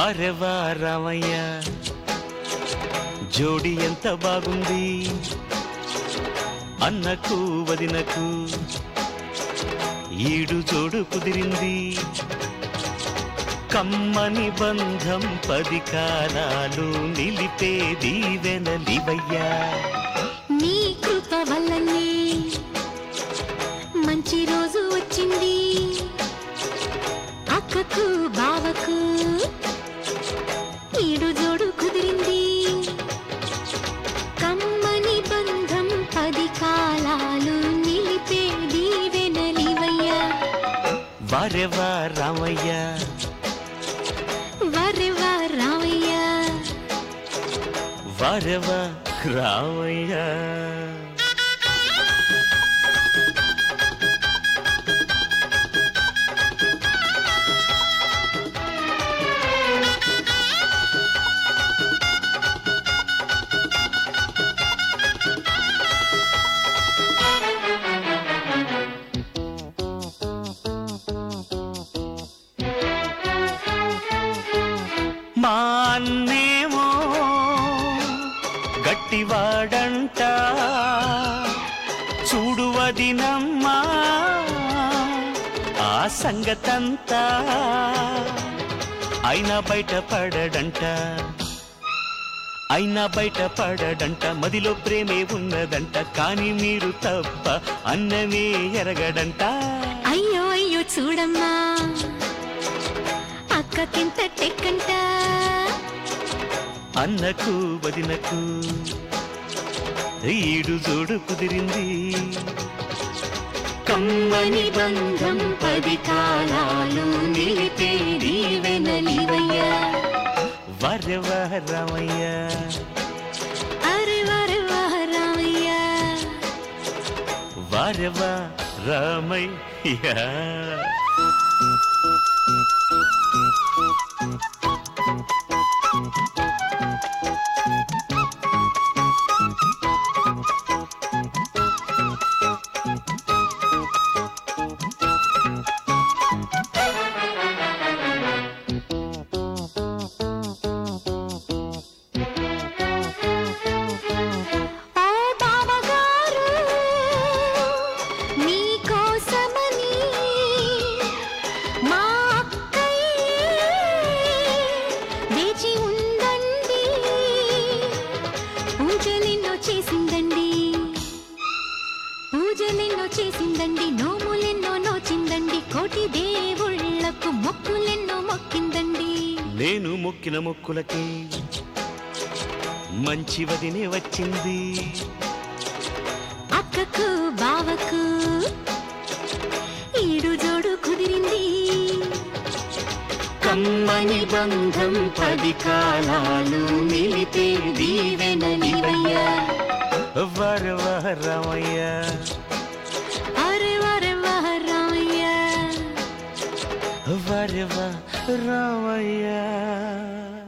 వారెవా రామయ్య జోడి ఎంత బాగుంది అన్నకు వదినకు ఈడు జోడు కుదిరింది కమ్మని బంధం పది కాలాలు నిలిపేది వెనలివయ్యా నీ కృప వల్లనే మంచి రోజు వచ్చింది అక్కకు బావకు ఈడు జోడు కుదిరింది కమ్మని బంధం పది కాలాలు నిలిపేది వెనలివయ్యా వారెవా రామయ్య వరెవా రామయ్య వారెవా రామయ్య మా అన్నేమో గట్టివాడంట చూడు వదినమ్మా ఆ సంగతంతా అయినా బయట పడడంట అయినా బయట పడడంట మదిలో ప్రేమే ఉన్నదంట కానీ మీరు తప్ప అన్నమే ఎరగడంట అయ్యో అయ్యో చూడమ్మా అక్కకింత టెక్కంట అన్నకు వదినకు ఈడు జోడు కుదిరింది కమ్మని బంధం పది కాలాలు నిలిపేది వెనలివయ్యా వరవరమయ్య అరే వరే వహ రామయ్య వరవ రామయ్య ఓ బావగారు మీకోసమని మా అక్కయ్య వేచి ఉందండి పూజలెన్నో చేసిందండి పూజలెన్నో చేసిందండి నోములెన్నో నోచిందండి కోటి దేవుళ్ళకు మొక్కులెన్నో మొక్కిందండి నేను మొక్కిన మొక్కులకి మంచి వదినే వచ్చింది అక్కకు బావకు ఈడు జోడు కుదిరింది కమ్మని బంధం పది కాలాలు నిలిపేది వెనలివయ్యా వరవరమయ్య అరే వరే వహ రామయ్య వరవ రామయ్య